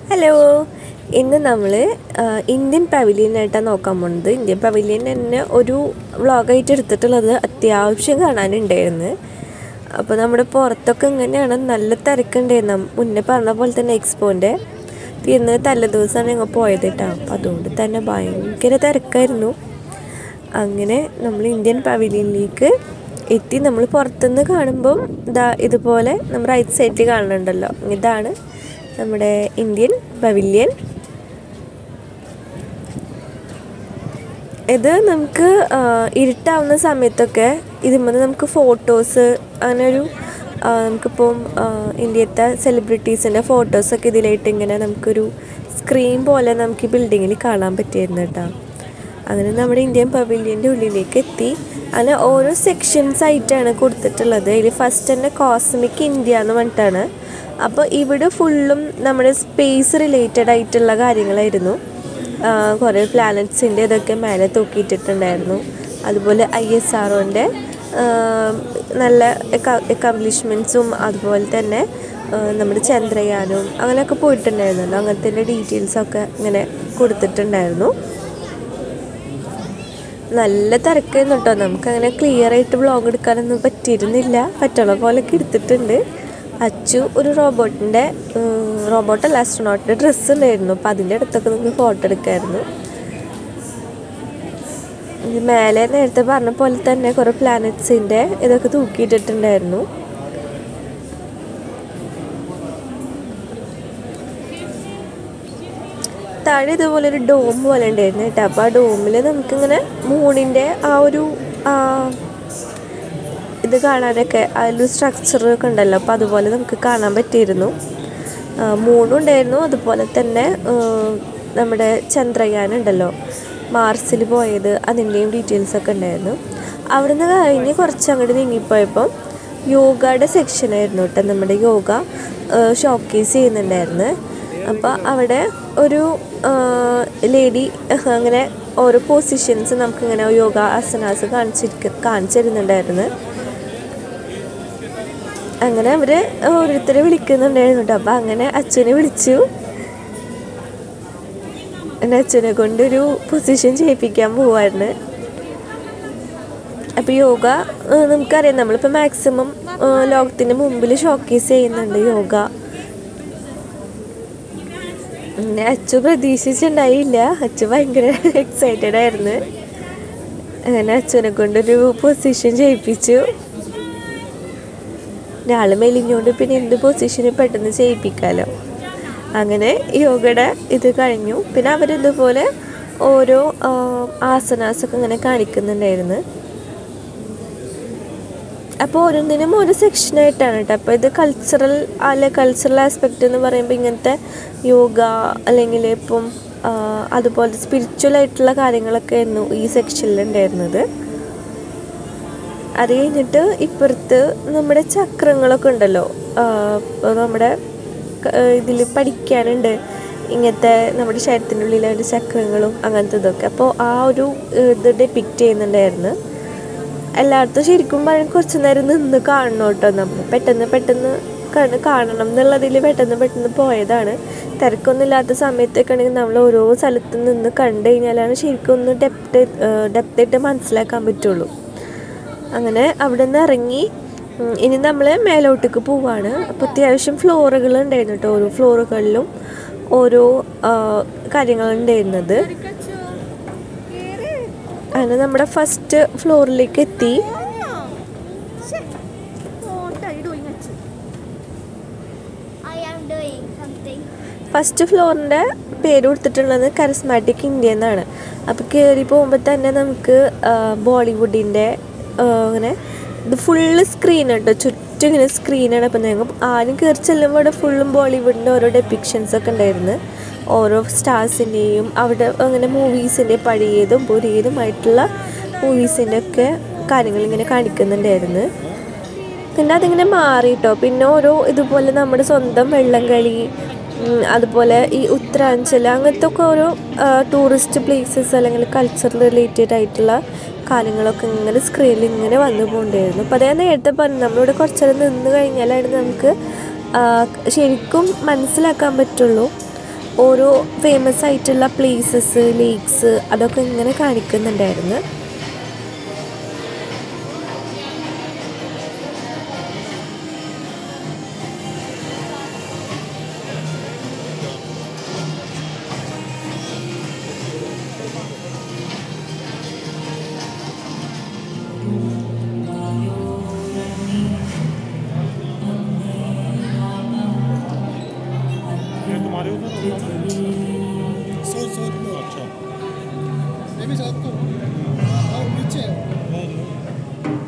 Hello ഇന്ന് നമ്മൾ Indian പവലിയനായിട്ടാണ് നോക്കാൻ പോകുന്നത് ഇന്ത്യൻ പവലിയൻ തന്നെ ഒരു വ്ളോഗായിട്ട് എടുത്തിട്ടുള്ളത് അത്യാവശ്യം കാണാനുണ്ടായിരുന്നു അപ്പോൾ നമ്മുടെ പുറത്തൊക്കെ ഇങ്ങനെയാണ് നല്ല തിരക്കുണ്ടായിരുന്നു മുന്നേ പറഞ്ഞ പോലെ തന്നെ എക്സ്പോൻ്റെ തീർന്ന് തല്ല ദിവസമാണ് ഞങ്ങൾ പോയത് കേട്ടോ അപ്പം അതുകൊണ്ട് തന്നെ ഭയങ്കര തിരക്കായിരുന്നു അങ്ങനെ നമ്മൾ ഇന്ത്യൻ പവലിയനിലേക്ക് എത്തി നമ്മൾ പുറത്തുനിന്ന് കാണുമ്പം ഇതാ ഇതുപോലെ നമ്മൾ റൈറ്റ് സൈഡിൽ കാണുന്നുണ്ടല്ലോ ഇതാണ് നമ്മുടെ ഇന്ത്യൻ പവിലിയൻ ഇത് നമുക്ക് ആ, ഇരുട്ടാവുന്ന സമയത്തൊക്കെ ഇതിന്മേൽ നമുക്ക് ഫോട്ടോസ് അങ്ങനെ ഒരു ആ, നമുക്കിപ്പം ആ, ഇന്ത്യത്തെ സെലിബ്രിറ്റീസിൻ്റെ ഫോട്ടോസൊക്കെ ഇതിലായിട്ട് ഇങ്ങനെ നമുക്കൊരു സ്ക്രീൻ പോലെ നമുക്ക് ഈ ബിൽഡിങ്ങിൽ കാണാൻ പറ്റിയിരുന്നു കേട്ടോ അങ്ങനെ നമ്മുടെ ഇന്ത്യൻ പവിലിയൻ്റെ ഉള്ളിലേക്ക് എത്തി അങ്ങനെ ഓരോ സെക്ഷൻസ് ആയിട്ടാണ് കൊടുത്തിട്ടുള്ളത് അതിൽ ഫസ്റ്റ് തന്നെ കോസ്മിക് ഇന്ത്യ എന്ന് പറഞ്ഞിട്ടാണ് അപ്പോൾ ഇവിടെ ഫുള്ളും നമ്മുടെ സ്പേസ് റിലേറ്റഡ് ആയിട്ടുള്ള കാര്യങ്ങളായിരുന്നു ആ, കുറേ പ്ലാനറ്റ്സിൻ്റെ ഇതൊക്കെ മേലെ തൂക്കിയിട്ടിട്ടുണ്ടായിരുന്നു അതുപോലെ ഐ എസ് ആർഒൻ്റെ നല്ല അക്കംപ്ലിഷ്മെൻറ്റ്സും അതുപോലെ തന്നെ ആ, നമ്മുടെ ചന്ദ്രയാനും അങ്ങനെയൊക്കെ പോയിട്ടുണ്ടായിരുന്നല്ലോ അങ്ങനത്തെ ഡീറ്റെയിൽസൊക്കെ ഇങ്ങനെ കൊടുത്തിട്ടുണ്ടായിരുന്നു നല്ല തിരക്കായിരുന്നു കേട്ടോ നമുക്കങ്ങനെ ക്ലിയർ ആയിട്ട് വ്ളോഗ് എടുക്കാനൊന്നും പറ്റിയിരുന്നില്ല പറ്റുള്ള പോലെയൊക്കെ എടുത്തിട്ടുണ്ട് അച്ചു ഒരു റോബോട്ടിൻ്റെ റോബോട്ടല്ല ആസ്ട്രോണോട്ടിൻ്റെ ഡ്രസ്സ് ഉണ്ടായിരുന്നു അപ്പോൾ അതിൻ്റെ അടുത്തൊക്കെ നമുക്ക് ഫോട്ടോ എടുക്കായിരുന്നു ഇത് മേലെ നേരത്തെ പറഞ്ഞ പോലെ തന്നെ കുറേ പ്ലാനറ്റ്സിൻ്റെ ഇതൊക്കെ തൂക്കിയിട്ടിട്ടുണ്ടായിരുന്നു താഴെ ഇതുപോലെ ഒരു ഡോം പോലെ ഉണ്ടായിരുന്നു കേട്ടോ അപ്പോൾ ആ ഡോമിൽ നമുക്കിങ്ങനെ മൂണിൻ്റെ ആ ഒരു ആ, ഇത് കാണാനൊക്കെ അതിലൊരു സ്ട്രക്ചർ ഒക്കെ ഉണ്ടല്ലോ അപ്പോൾ അതുപോലെ നമുക്ക് കാണാൻ പറ്റിയിരുന്നു ആ, മൂണും ഉണ്ടായിരുന്നു അതുപോലെ തന്നെ ആ, നമ്മുടെ ചന്ദ്രയാൻ ഉണ്ടല്ലോ മാർസിൽ പോയത് അതിൻ്റെയും ഡീറ്റെയിൽസ് ഒക്കെ ഉണ്ടായിരുന്നു അവിടുന്ന് കഴിഞ്ഞ് കുറച്ച് അങ്ങോട്ട് നീങ്ങിപ്പോയപ്പം യോഗയുടെ സെക്ഷനായിരുന്നു കേട്ടോ നമ്മുടെ യോഗ ഷോക്കേസ് ചെയ്യുന്നുണ്ടായിരുന്നു അപ്പോൾ അവിടെ ഒരു ലേഡി അങ്ങനെ ഓരോ പൊസിഷൻസ് നമുക്കിങ്ങനെ യോഗ അസനാസ് കാണിച്ചിരിക്ക കാണിച്ചു തരുന്നുണ്ടായിരുന്നു അങ്ങനെ അവർ ഓരോരുത്തരെ വിളിക്കുന്നുണ്ടായിരുന്നു കേട്ടോ അപ്പോൾ അങ്ങനെ അച്ഛനെ വിളിച്ചു എൻ്റെ അച്ഛനെ കൊണ്ടൊരു പൊസിഷൻ ചെയ്യിപ്പിക്കാൻ പോവായിരുന്നു അപ്പോൾ യോഗ ഏഹ് നമുക്കറിയാം നമ്മളിപ്പോൾ മാക്സിമം ലോകത്തിൻ്റെ മുമ്പിൽ ഷോക്കേസ് ചെയ്യുന്നുണ്ട് യോഗ പിന്നെ അച്ചു പ്രതീക്ഷിച്ചിട്ടുണ്ടായില്ല അച്ചു ഭയങ്കര എക്സൈറ്റഡ് ആയിരുന്നു അങ്ങനെ അച്ഛനെ കൊണ്ടൊരു പൊസിഷൻ ചെയ്യിപ്പിച്ചു ഒരാൾ മെലിഞ്ഞോണ്ട് പിന്നെ എന്ത് പൊസിഷന് പെട്ടെന്ന് ചെയ്യിപ്പിക്കാമല്ലോ അങ്ങനെ യോഗയുടെ ഇത് കഴിഞ്ഞു പിന്നെ അവരിതുപോലെ ഓരോ ആസനാസൊക്കെ ഇങ്ങനെ കാണിക്കുന്നുണ്ടായിരുന്നു അപ്പോൾ ഓരോന്നിനും ഓരോ സെക്ഷനായിട്ടാണ് കേട്ടോ അപ്പോൾ ഇത് കൾച്ചറൽ അല്ലെ കൾച്ചറൽ ആസ്പെക്റ്റ് എന്ന് പറയുമ്പോൾ ഇങ്ങനത്തെ യോഗ അല്ലെങ്കിൽ ഇപ്പം ആ, അതുപോലെ സ്പിരിച്വൽ ആയിട്ടുള്ള കാര്യങ്ങളൊക്കെ ആയിരുന്നു ഈ സെക്ഷനിൽ ഉണ്ടായിരുന്നത് അത് കഴിഞ്ഞിട്ട് ഇപ്പുറത്ത് നമ്മുടെ ചക്രങ്ങളൊക്കെ ഉണ്ടല്ലോ ആ, ഇപ്പൊ നമ്മുടെ ഇതിൽ പഠിക്കാനുണ്ട് ഇങ്ങനത്തെ നമ്മുടെ ശരീരത്തിൻ്റെ ഉള്ളിലെ ഒരു ചക്രങ്ങളും അങ്ങനത്തെ ഇതൊക്കെ അപ്പോൾ ആ ഒരു ഏഹ്, ഇത് ഡെപ്പിക്റ്റ് ചെയ്യുന്നുണ്ടായിരുന്നു എല്ലായിടത്തും ശരിക്കും പറയാൻ കുറച്ച് നേരം നിന്ന് കാണണം കേട്ടോ നമ്മൾ പെട്ടെന്ന് പെട്ടെന്ന് കണ് കാണണം എന്നുള്ളതിൽ പെട്ടെന്ന് പെട്ടെന്ന് പോയതാണ് തിരക്കൊന്നും ഇല്ലാത്ത സമയത്തൊക്കെ ആണെങ്കിൽ നമ്മൾ ഓരോ സ്ഥലത്ത് നിന്ന് കണ്ടു കഴിഞ്ഞാലാണ് ശരിക്കും ഒന്ന് ഡെപ്ത് ഡെപ്തായിട്ട് മനസ്സിലാക്കാൻ പറ്റുള്ളൂ അങ്ങനെ അവിടെ നിന്ന് ഇറങ്ങി ഉം, ഇനി നമ്മൾ മേലോട്ടേക്ക് പോവാണ് അപ്പോൾ അത്യാവശ്യം ഫ്ലോറുകൾ ഉണ്ടായിരുന്നു കേട്ടോ ഓരോ ഫ്ലോറുകളിലും ഓരോ ആ, കാര്യങ്ങളുണ്ടായിരുന്നത് അങ്ങനെ നമ്മുടെ ഫസ്റ്റ് ഫ്ലോറിലേക്ക് എത്തി I am doing something. First ഫ്ലോറിൻ്റെ പേര് കൊടുത്തിട്ടുള്ളത് കരസ്മാറ്റിക് ഇന്ത്യ എന്നാണ് അപ്പോൾ കയറി പോകുമ്പോൾ തന്നെ നമുക്ക് ആ, ബോളിവുഡിൻ്റെ ആ, അങ്ങനെ ഇത് ഫുള്ള് സ്ക്രീൻ കേട്ടോ ചുറ്റും ഇങ്ങനെ സ്ക്രീനാണ് അപ്പോൾ ഞങ്ങൾ ആരും കയറി ചെല്ലുമ്പോൾ അവിടെ ഫുള്ളും ബോളിവുഡിൻ്റെ ഓരോ ഡെപ്പിക്ഷൻസ് ഒക്കെ ഉണ്ടായിരുന്നു ഓരോ സ്റ്റാർസിൻ്റെയും അവിടെ അങ്ങനെ മൂവീസിൻ്റെ പഴയതും പുതിയതുമായിട്ടുള്ള മൂവീസിൻ്റെ ഒക്കെ കാര്യങ്ങൾ ഇങ്ങനെ കാണിക്കുന്നുണ്ടായിരുന്നു പിന്നെ അതിങ്ങനെ മാറി കേട്ടോ പിന്നെ ഓരോ ഇതുപോലെ നമ്മുടെ സ്വന്തം വെള്ളംകളി ഉം, അതുപോലെ ഈ ഉത്തരാഞ്ചൽ അങ്ങനത്തെ ഒക്കെ ഓരോ ടൂറിസ്റ്റ് പ്ലേസസ് അല്ലെങ്കിൽ കൾച്ചർ റിലേറ്റഡ് ആയിട്ടുള്ള കാര്യങ്ങളൊക്കെ ഇങ്ങനെ സ്ക്രീനിൽ ഇങ്ങനെ വന്നു പോകണ്ടായിരുന്നു അപ്പോൾ അതേ നേരത്തെ പറഞ്ഞു നമ്മളിവിടെ കുറച്ച് നേരം നിന്ന് കഴിഞ്ഞാലാണ് നമുക്ക് ആ, ശരിക്കും മനസ്സിലാക്കാൻ പറ്റുള്ളൂ ഓരോ ഫേമസ് ആയിട്ടുള്ള പ്ലേസസ് ലേക്സ് അതൊക്കെ ഇങ്ങനെ കാണിക്കുന്നുണ്ടായിരുന്നു ये तुम्हारे उधर होता ना सौ सौ किलो अच्छा मैं भी जानता हूँ और नीचे है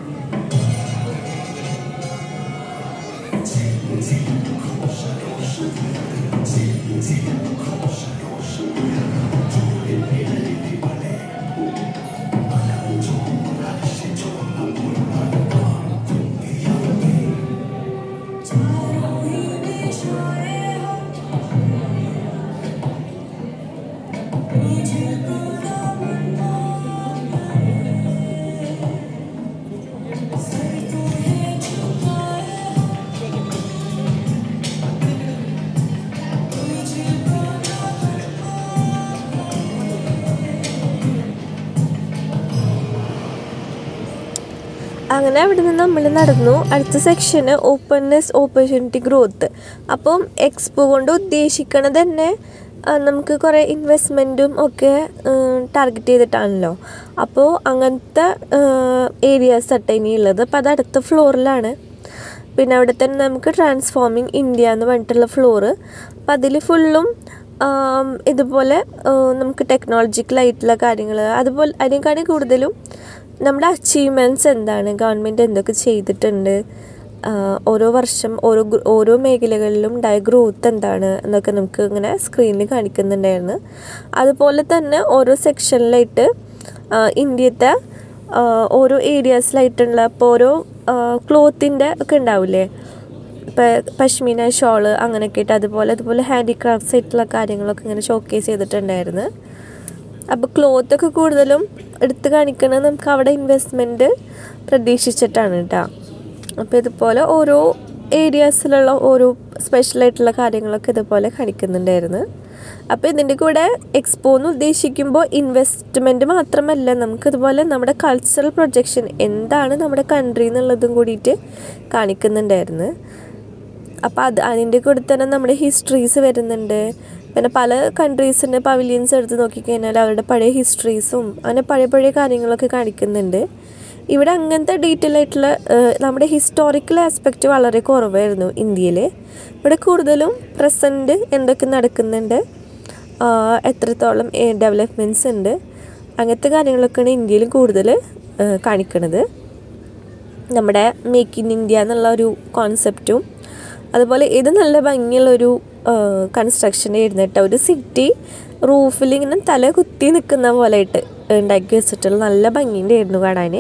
അങ്ങനെ അവിടെ നിന്ന് നമ്മൾ നടന്നു അടുത്ത സെക്ഷന് ഓപ്പൺനെസ് ഓപ്പർച്യൂണിറ്റി ഗ്രോത്ത് അപ്പം എക്സ്പോ കൊണ്ട് ഉദ്ദേശിക്കണത് തന്നെ ആ, നമുക്ക് കുറേ ഇൻവെസ്റ്റ്മെൻറ്റും ഒക്കെ ടാർഗറ്റ് ചെയ്തിട്ടാണല്ലോ അപ്പോൾ അങ്ങനത്തെ ഏരിയാസ് ആട്ടെ ഇനിയുള്ളത് അപ്പോൾ അത് അടുത്ത ഫ്ലോറിലാണ് പിന്നെ അവിടെ തന്നെ നമുക്ക് ട്രാൻസ്ഫോമിങ് ഇന്ത്യ എന്ന് പറഞ്ഞിട്ടുള്ള ഫ്ലോറ് അപ്പം അതിൽ ഫുള്ളും ആം, ഇതുപോലെ ആ, നമുക്ക് ടെക്നോളജിക്കലായിട്ടുള്ള കാര്യങ്ങൾ അതുപോലെ അതിനേക്കാളും കൂടുതലും നമ്മുടെ അച്ചീവ്മെൻറ്റ്സ് എന്താണ് ഗവൺമെൻറ് എന്തൊക്കെ ചെയ്തിട്ടുണ്ട് ആ, ഓരോ വർഷം ഓരോ ഗ്രോ- ഓരോ മേഖലകളിലും ഉണ്ടായ ഗ്രോത്ത് എന്താണ് എന്നൊക്കെ നമുക്ക് ഇങ്ങനെ സ്ക്രീനിൽ കാണിക്കുന്നുണ്ടായിരുന്നു അതുപോലെ തന്നെ ഓരോ സെക്ഷനിലായിട്ട് ഇന്ത്യത്തെ ആ, ഓരോ ഏരിയാസിലായിട്ടുള്ള ഇപ്പോൾ ഓരോ ക്ലോത്തിൻ്റെ ഒക്കെ ഉണ്ടാവില്ലേ ഇപ്പോൾ പശ്മീന ഷോള് അങ്ങനെയൊക്കെ ഇട്ട് അതുപോലെ അതുപോലെ ഹാൻഡിക്രാഫ്റ്റ്സ് ആയിട്ടുള്ള കാര്യങ്ങളൊക്കെ ഇങ്ങനെ ഷോക്കേസ് ചെയ്തിട്ടുണ്ടായിരുന്നു അപ്പോൾ ക്ലോത്തൊക്കെ കൂടുതലും എടുത്ത് കാണിക്കുന്നത് നമുക്ക് അവിടെ ഇൻവെസ്റ്റ്മെൻറ്റ് പ്രതീക്ഷിച്ചിട്ടാണ് കേട്ടോ അപ്പോൾ ഇതുപോലെ ഓരോ ഏരിയാസിലുള്ള ഓരോ സ്പെഷ്യലായിട്ടുള്ള കാര്യങ്ങളൊക്കെ ഇതുപോലെ കാണിക്കുന്നുണ്ടായിരുന്നു അപ്പോൾ ഇതിൻ്റെ കൂടെ എക്സ്പോ എന്ന് ഉദ്ദേശിക്കുമ്പോൾ ഇൻവെസ്റ്റ്മെൻറ്റ് മാത്രമല്ല നമുക്കിതുപോലെ നമ്മുടെ കൾച്ചറൽ പ്രൊജക്ഷൻ എന്താണ് നമ്മുടെ കൺട്രി എന്നുള്ളതും കൂടിയിട്ട് കാണിക്കുന്നുണ്ടായിരുന്നു അപ്പോൾ അത് അതിൻ്റെ കൂടെ തന്നെ നമ്മുടെ ഹിസ്റ്ററീസ് വരുന്നുണ്ട് പിന്നെ പല കൺട്രീസിൻ്റെ പവിലിയൻസ് എടുത്ത് നോക്കിക്കഴിഞ്ഞാൽ അവരുടെ പഴയ ഹിസ്റ്ററീസും അങ്ങനെ പഴയ പഴയ കാര്യങ്ങളൊക്കെ കാണിക്കുന്നുണ്ട് ഇവിടെ അങ്ങനത്തെ ഡീറ്റെയിൽ ആയിട്ടുള്ള ഏഹ്, നമ്മുടെ ഹിസ്റ്റോറിക്കൽ ആസ്പെക്റ്റ് വളരെ കുറവായിരുന്നു ഇന്ത്യയിൽ ഇവിടെ കൂടുതലും പ്രസൻറ്റ് എന്തൊക്കെ നടക്കുന്നുണ്ട് ആഹ്, എത്രത്തോളം ഡെവലപ്മെൻറ്റ്സ് ഉണ്ട് അങ്ങനത്തെ കാര്യങ്ങളൊക്കെയാണ് ഇന്ത്യയിൽ കൂടുതൽ കാണിക്കുന്നത് നമ്മുടെ മേക്ക് ഇൻ ഇന്ത്യ എന്നുള്ള ഒരു കോൺസെപ്റ്റും അതുപോലെ ഇത് നല്ല ഭംഗിയുള്ളൊരു കൺസ്ട്രക്ഷൻ ആയിരുന്നു കേട്ടോ ഒരു സിറ്റി റൂഫിൽ ഇങ്ങനെ തല കുത്തി നിൽക്കുന്ന പോലെയായിട്ട് ഉണ്ടാക്കി വെച്ചിട്ടുള്ള നല്ല ഭംഗിൻ്റെ ആയിരുന്നു കാണാൻ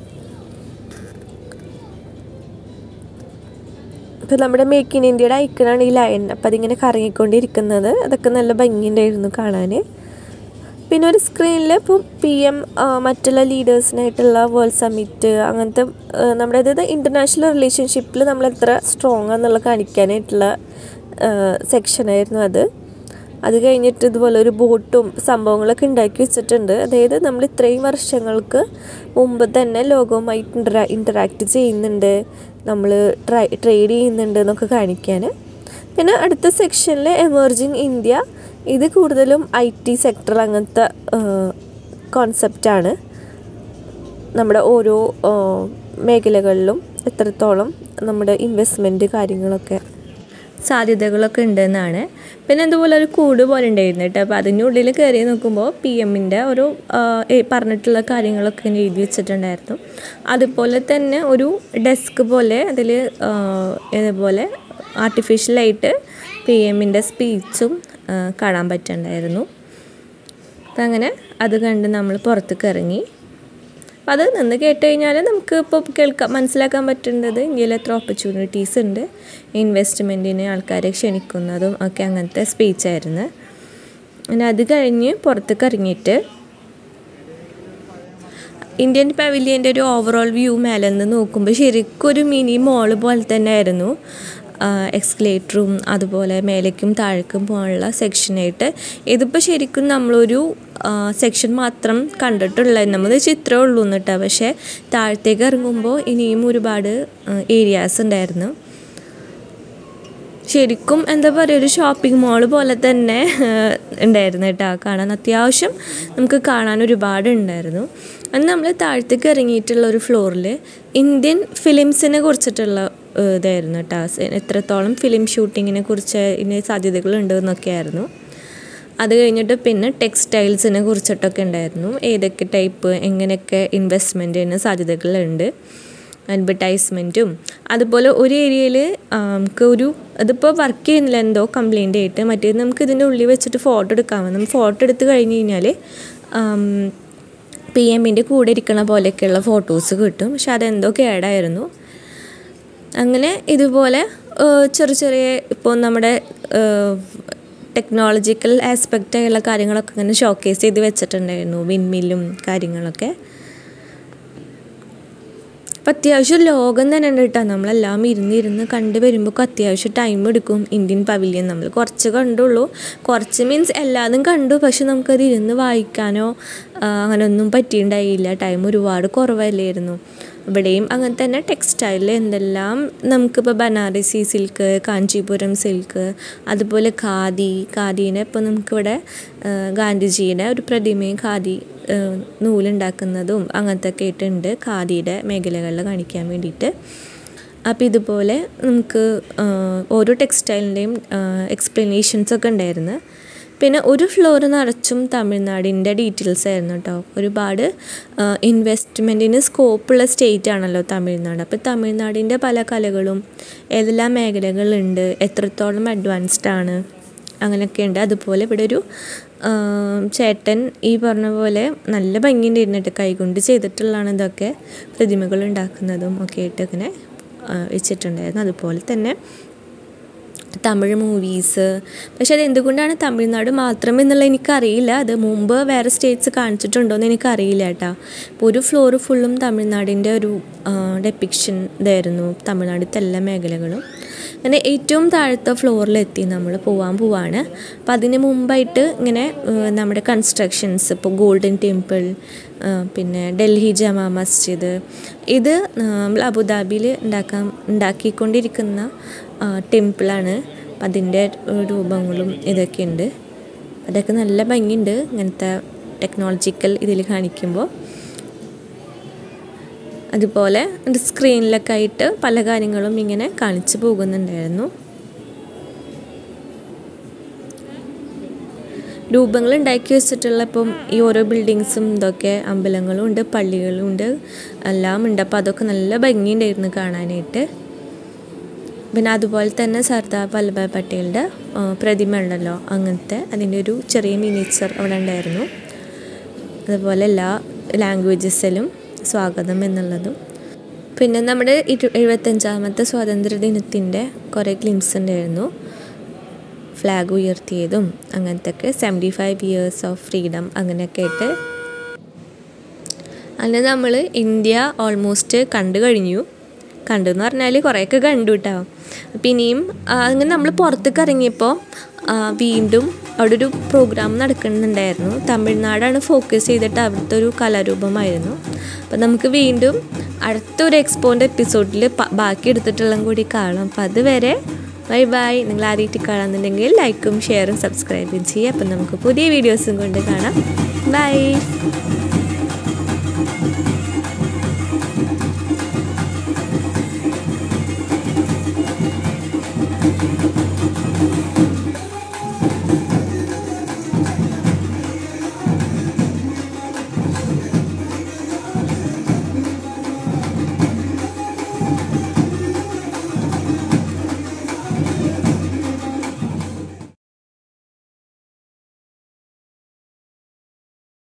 ഇപ്പോൾ നമ്മുടെ മേക്ക് ഇൻ ഇന്ത്യയുടെ ഐക്കണാണ് ഈ ലയൺ അപ്പോൾ അതിങ്ങനെ കറങ്ങിക്കൊണ്ടിരിക്കുന്നത് അതൊക്കെ നല്ല ഭംഗിയുണ്ടായിരുന്നു കാണാൻ പിന്നെ ഒരു സ്ക്രീനിൽ ഇപ്പോൾ പി എം മറ്റുള്ള ലീഡേഴ്സിനായിട്ടുള്ള വേൾഡ് സമ്മിറ്റ് അങ്ങനത്തെ ആ, നമ്മുടെ അതായത് ഇൻ്റർനാഷണൽ റിലേഷൻഷിപ്പിൽ നമ്മൾ എത്ര സ്ട്രോങ് ആണെന്നുള്ള കാണിക്കാനായിട്ടുള്ള സെക്ഷനായിരുന്നു അത് അത് കഴിഞ്ഞിട്ട് ഇതുപോലെ ഒരു ബോട്ടും സംഭവങ്ങളൊക്കെ ഉണ്ടാക്കി വെച്ചിട്ടുണ്ട് അതായത് നമ്മൾ ഇത്രയും വർഷങ്ങൾക്ക് മുമ്പ് തന്നെ ലോകവുമായി ഇൻ്ററാ ഇൻ്ററാക്ട് ചെയ്യുന്നുണ്ട് നമ്മൾ ട്രൈ ട്രേഡ് ചെയ്യുന്നുണ്ട് എന്നൊക്കെ കാണിക്കാൻ പിന്നെ അടുത്ത സെക്ഷനിൽ എമർജിങ് ഇന്ത്യ ഇത് കൂടുതലും ഐ ടി സെക്ടർ അങ്ങനത്തെ കോൺസെപ്റ്റാണ് നമ്മുടെ ഓരോ ആ, മേഖലകളിലും എത്രത്തോളം നമ്മുടെ ഇൻവെസ്റ്റ്മെൻറ്റ് കാര്യങ്ങളൊക്കെ സാധ്യതകളൊക്കെ ഉണ്ടെന്നാണ് പിന്നെ അതുപോലെ ഒരു കൂട് പോലെ ഉണ്ടായിരുന്നു കേട്ടോ അപ്പോൾ അതിനുള്ളിൽ കയറി നോക്കുമ്പോൾ പി എമ്മിൻ്റെ ഒരു ആ, ഏ- പറഞ്ഞിട്ടുള്ള കാര്യങ്ങളൊക്കെ ഇങ്ങനെ എഴുതി വെച്ചിട്ടുണ്ടായിരുന്നു അതുപോലെ തന്നെ ഒരു ഡെസ്ക് പോലെ അതിൽ ഇതുപോലെ ആർട്ടിഫിഷ്യലായിട്ട് പി എമ്മിൻ്റെ സ്പീച്ചും കാണാൻ പറ്റുന്നുണ്ടായിരുന്നു അപ്പം അങ്ങനെ അത് കണ്ട് നമ്മൾ പുറത്തേക്ക് ഇറങ്ങി അപ്പം അത് നിന്ന് കേട്ട് കഴിഞ്ഞാൽ നമുക്ക് ഇപ്പോൾ കേൾക്കാൻ മനസ്സിലാക്കാൻ പറ്റുന്നത് ഇന്ത്യയിൽ എത്ര ഓപ്പർച്യൂണിറ്റീസ് ഉണ്ട് ഇൻവെസ്റ്റ്മെൻറ്റിന് ആൾക്കാരെ ക്ഷണിക്കുന്നതും ഒക്കെ അങ്ങനത്തെ സ്പീച്ചായിരുന്നു പിന്നെ അത് കഴിഞ്ഞ് പുറത്തേക്ക് ഇറങ്ങിയിട്ട് ഇന്ത്യൻ പവിലിയൻ്റെ ഒരു ഓവറോൾ വ്യൂ മേലെ നിന്ന് നോക്കുമ്പോൾ ശരിക്കും ഒരു മിനി മോള് പോലെ തന്നെ ആയിരുന്നു എക്സ്കലേറ്ററും അതുപോലെ മേലേക്കും താഴേക്കും പോകാനുള്ള സെക്ഷനായിട്ട് ഇതിപ്പോൾ ശരിക്കും നമ്മളൊരു സെക്ഷൻ മാത്രം കണ്ടിട്ടുള്ള നമ്മൾ ചിത്രമേ ഉള്ളൂ എന്നിട്ടാ പക്ഷേ താഴത്തേക്ക് ഇറങ്ങുമ്പോൾ ഇനിയും ഒരുപാട് ഏരിയാസ് ഉണ്ടായിരുന്നു ശരിക്കും എന്താ പറയുക ഒരു ഷോപ്പിംഗ് മാൾ പോലെ തന്നെ ഏഹ്, ഉണ്ടായിരുന്നു കേട്ടോ കാണാൻ അത്യാവശ്യം നമുക്ക് കാണാൻ ഒരുപാട് ഉണ്ടായിരുന്നു അന്ന് നമ്മൾ താഴത്തേക്ക് ഇറങ്ങിയിട്ടുള്ള ഒരു ഫ്ലോറിൽ ഇന്ത്യൻ ഫിലിംസിനെ കുറിച്ചിട്ടുള്ള ഏഹ്, ഇതായിരുന്നു കേട്ടോ സ- എത്രത്തോളം ഫിലിം ഷൂട്ടിങ്ങിനെ കുറിച്ച് ഇനി സാധ്യതകളുണ്ട് എന്നൊക്കെയായിരുന്നു അത് കഴിഞ്ഞിട്ട് പിന്നെ ടെക്സ്റ്റൈൽസിനെ കുറിച്ചിട്ടൊക്കെ ഉണ്ടായിരുന്നു ഏതൊക്കെ ടൈപ്പ് എങ്ങനെയൊക്കെ ഇൻവെസ്റ്റ്മെൻറ്റിന് സാധ്യതകളുണ്ട് അഡ്വർടൈസ്മെൻറ്റും അതുപോലെ ഒരു ഏരിയയിൽ നമുക്ക് ഒരു അതിപ്പോൾ വർക്ക് ചെയ്യുന്നില്ല എന്തോ കംപ്ലൈൻ്റ് ആയിട്ട് മറ്റേത് നമുക്ക് ഇതിൻ്റെ ഉള്ളിൽ വെച്ചിട്ട് ഫോട്ടോ എടുക്കാമോ നമ്മൾ ഫോട്ടോ എടുത്ത് കഴിഞ്ഞ് കഴിഞ്ഞാൽ പി എമ്മിൻ്റെ കൂടെ ഇരിക്കണ പോലെയൊക്കെയുള്ള ഫോട്ടോസ് കിട്ടും പക്ഷെ അതെന്തോ കേടായിരുന്നു അങ്ങനെ ഇതുപോലെ ഏഹ്, ചെറിയ ചെറിയ ഇപ്പോൾ നമ്മുടെ ടെക്നോളജിക്കൽ ആസ്പെക്റ്റായുള്ള കാര്യങ്ങളൊക്കെ ഇങ്ങനെ ഷോക്കേസ് ചെയ്ത് വെച്ചിട്ടുണ്ടായിരുന്നു വിൻമില്ലും കാര്യങ്ങളൊക്കെ അപ്പം അത്യാവശ്യം ലോകം തന്നെ ഉണ്ട് കേട്ടോ നമ്മളെല്ലാം ഇരുന്നിരുന്ന് കണ്ടു വരുമ്പോൾ അത്യാവശ്യം ടൈം എടുക്കും ഇന്ത്യൻ പവിലിയൻ നമ്മൾ കുറച്ച് കണ്ടുള്ളൂ കുറച്ച് മീൻസ് എല്ലാതും കണ്ടു പക്ഷെ നമുക്കത് ഇരുന്ന് വായിക്കാനോ ആ, അങ്ങനെയൊന്നും പറ്റിയിട്ടുണ്ടായില്ല ടൈം ഒരുപാട് കുറവല്ലായിരുന്നു ഇവിടെയും അങ്ങനെ തന്നെ ടെക്സ്റ്റൈലിൽ എന്തെല്ലാം നമുക്കിപ്പോൾ ബനാറസി സിൽക്ക് കാഞ്ചീപുരം സിൽക്ക് അതുപോലെ ഖാദി ഖാദീനെ ഇപ്പോൾ നമുക്കിവിടെ ആ, ഗാന്ധിജിയുടെ ഒരു പ്രതിമയും ഖാദി ആ, നൂലുണ്ടാക്കുന്നതും അങ്ങനത്തെ ഒക്കെ ആയിട്ടുണ്ട് ഖാദിയുടെ മേഖലകളിൽ കാണിക്കാൻ വേണ്ടിയിട്ട് അപ്പോൾ ഇതുപോലെ നമുക്ക് ആ, ഓരോ ടെക്സ്റ്റൈലിൻ്റെയും എക്സ്പ്ലനേഷൻസ് ഒക്കെ ഉണ്ടായിരുന്നു പിന്നെ ഒരു ഫ്ലോർ നിറച്ചും തമിഴ്നാടിൻ്റെ ഡീറ്റെയിൽസ് ആയിരുന്നു കേട്ടോ ഒരുപാട് ഇൻവെസ്റ്റ്മെൻറ്റിന് സ്കോപ്പുള്ള സ്റ്റേറ്റ് ആണല്ലോ തമിഴ്നാട് അപ്പോൾ തമിഴ്നാടിൻ്റെ പല കലകളും ഏതെല്ലാം മേഖലകളുണ്ട് എത്രത്തോളം അഡ്വാൻസ്ഡ് ആണ് അങ്ങനെയൊക്കെ ഉണ്ട് അതുപോലെ ഇവിടെ ഒരു ആ, ചേട്ടൻ ഈ പറഞ്ഞ പോലെ നല്ല ഭംഗിയുണ്ട് ഇരുന്നിട്ട് കൈകൊണ്ട് ചെയ്തിട്ടുള്ളതാണ് ഇതൊക്കെ പ്രതിമകൾ ഉണ്ടാക്കുന്നതും ഒക്കെ ആയിട്ട് ഇങ്ങനെ ആ, വെച്ചിട്ടുണ്ടായിരുന്നു അതുപോലെ തന്നെ തമിഴ് മൂവീസ് പക്ഷെ അത് എന്തുകൊണ്ടാണ് തമിഴ്നാട് മാത്രം എന്നുള്ളത് എനിക്കറിയില്ല അത് മുമ്പ് വേറെ സ്റ്റേറ്റ്സ് കാണിച്ചിട്ടുണ്ടോ എന്ന് എനിക്കറിയില്ല കേട്ടോ അപ്പോൾ ഒരു ഫ്ലോർ ഫുള്ളും തമിഴ്നാടിൻ്റെ ഒരു ഡെപ്പിക്ഷൻ ഇതായിരുന്നു തമിഴ്നാടിൻ്റെ എല്ലാ മേഖലകളും അങ്ങനെ ഏറ്റവും താഴത്തെ ഫ്ലോറിലെത്തി നമ്മൾ പോവാൻ പോവാണ് അപ്പോൾ അതിന് മുമ്പായിട്ട് ഇങ്ങനെ ആ, നമ്മുടെ കൺസ്ട്രക്ഷൻസ് ഇപ്പോൾ ഗോൾഡൻ ടെമ്പിൾ പിന്നെ ഡൽഹി ജമാ മസ്ജിദ് ഇത് നമ്മൾ അബുദാബിയിൽ ഉണ്ടാക്കാൻ ഉണ്ടാക്കിക്കൊണ്ടിരിക്കുന്ന ടെമ്പിളാണ് അപ്പം അതിൻ്റെ രൂപങ്ങളും ഇതൊക്കെയുണ്ട് അതൊക്കെ നല്ല ഭംഗിയുണ്ട് ഇങ്ങനത്തെ ടെക്നോളജിക്കൽ ഇതിൽ കാണിക്കുമ്പോൾ അതുപോലെ ഒരു സ്ക്രീനിലൊക്കെ ആയിട്ട് പല കാര്യങ്ങളും ഇങ്ങനെ കാണിച്ചു പോകുന്നുണ്ടായിരുന്നു രൂപങ്ങൾ ഉണ്ടാക്കി വെച്ചിട്ടുള്ള ഇപ്പം ഈ ഓരോ ബിൽഡിങ്സും ഇതൊക്കെ അമ്പലങ്ങളും ഉണ്ട് പള്ളികളും ഉണ്ട് എല്ലാം ഉണ്ട് അപ്പോൾ അതൊക്കെ നല്ല ഭംഗിയുണ്ടായിരുന്നു കാണാനായിട്ട് പിന്നെ അതുപോലെ തന്നെ സർദാർ വല്ലഭായ് പട്ടേലിൻ്റെ ആ, പ്രതിമ ഉണ്ടല്ലോ അങ്ങനത്തെ അതിൻ്റെ ഒരു ചെറിയ മിനിച്ചർ അവിടെ ഉണ്ടായിരുന്നു അതുപോലെ എല്ലാ ലാംഗ്വേജസിലും സ്വാഗതം എന്നുള്ളതും പിന്നെ നമ്മുടെ ഇരു എഴുപത്തഞ്ചാമത്തെ സ്വാതന്ത്ര്യ ദിനത്തിൻ്റെ കുറേ ക്ലിംസ് ഉണ്ടായിരുന്നു ഫ്ലാഗ് ഉയർത്തിയതും അങ്ങനത്തെ ഒക്കെ seventy five years of freedom അങ്ങനെയൊക്കെ ആയിട്ട് അങ്ങനെ നമ്മൾ ഇന്ത്യ ഓൾമോസ്റ്റ് കണ്ടു കഴിഞ്ഞു കണ്ടു എന്ന് പറഞ്ഞാൽ കുറേയൊക്കെ കണ്ടു കേട്ടോ അപ്പം ഇനിയും ആ, അങ്ങനെ നമ്മൾ പുറത്തേക്ക് ഇറങ്ങിയപ്പോൾ ആ, വീണ്ടും അവിടെ ഒരു പ്രോഗ്രാം നടക്കുന്നുണ്ടായിരുന്നു തമിഴ്നാടാണ് ഫോക്കസ് ചെയ്തിട്ട് അവിടുത്തെ ഒരു കലാരൂപമായിരുന്നു അപ്പം നമുക്ക് വീണ്ടും അടുത്തൊരു എക്സ്പോൻ്റെ എപ്പിസോഡിൽ ബാക്കി എടുത്തിട്ടുള്ള കൂടി കാണാം അപ്പം അതുവരെ ബൈ ബൈ നിങ്ങൾ ആദ്യമായിട്ട് കാണുന്നുണ്ടെങ്കിൽ ലൈക്കും ഷെയറും സബ്സ്ക്രൈബും ചെയ്യുക അപ്പം നമുക്ക് പുതിയ വീഡിയോസും കൊണ്ട് കാണാം ബൈ